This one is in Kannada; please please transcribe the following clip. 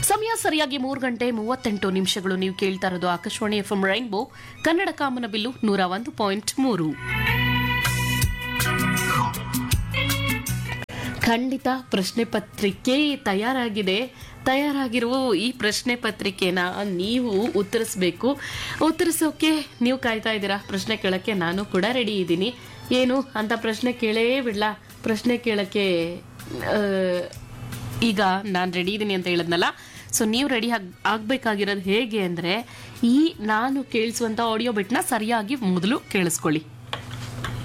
ಸಮಯ ಸರಿಯಾಗಿ ಮೂರು ಗಂಟೆ ಮೂವತ್ತೆಂಟು ನಿಮಿಷಗಳು ನೀವು ಕೇಳ್ತಾ ಇರೋದು Akashvani F M rainbow Kannada Kamanabillu ನೂರ ಒಂದು ಪಾಯಿಂಟ್ ಮೂರು ಖಂಡಿತ ಪ್ರಶ್ನೆ ಪತ್ರಿಕೆ ತಯಾರಾಗಿದೆ ತಯಾರಾಗಿರುವ ಈ ಪ್ರಶ್ನೆ ಪತ್ರಿಕೆನ ನೀವು ಉತ್ತರಿಸಬೇಕು ಉತ್ತರಿಸೋಕೆ ನೀವು ಕಾಯ್ತಾ ಇದ್ದೀರಾ ಪ್ರಶ್ನೆ ಕೇಳಕ್ಕೆ ನಾನು ಕೂಡ ರೆಡಿ ಇದ್ದೀನಿ ಏನು ಅಂತ ಪ್ರಶ್ನೆ ಕೇಳೇ ಬಿಡ್ಲಾ ಪ್ರಶ್ನೆ ಕೇಳಕ್ಕೆ ಆ, ಈಗ ನಾನು ರೆಡಿ ಇದ್ದೀನಿ ಅಂತ ಹೇಳಿದ್ನಲ್ಲ ಸೊ ನೀವು ರೆಡಿ ಆಗ್ ಆಗ್ಬೇಕಾಗಿರೋದು ಹೇಗೆ ಅಂದರೆ ಈ ನಾನು ಕೇಳಿಸುವಂಥ ಆಡಿಯೋ ಬಿಟ್ನ ಸರಿಯಾಗಿ ಮೊದಲು ಕೇಳಿಸ್ಕೊಳ್ಳಿ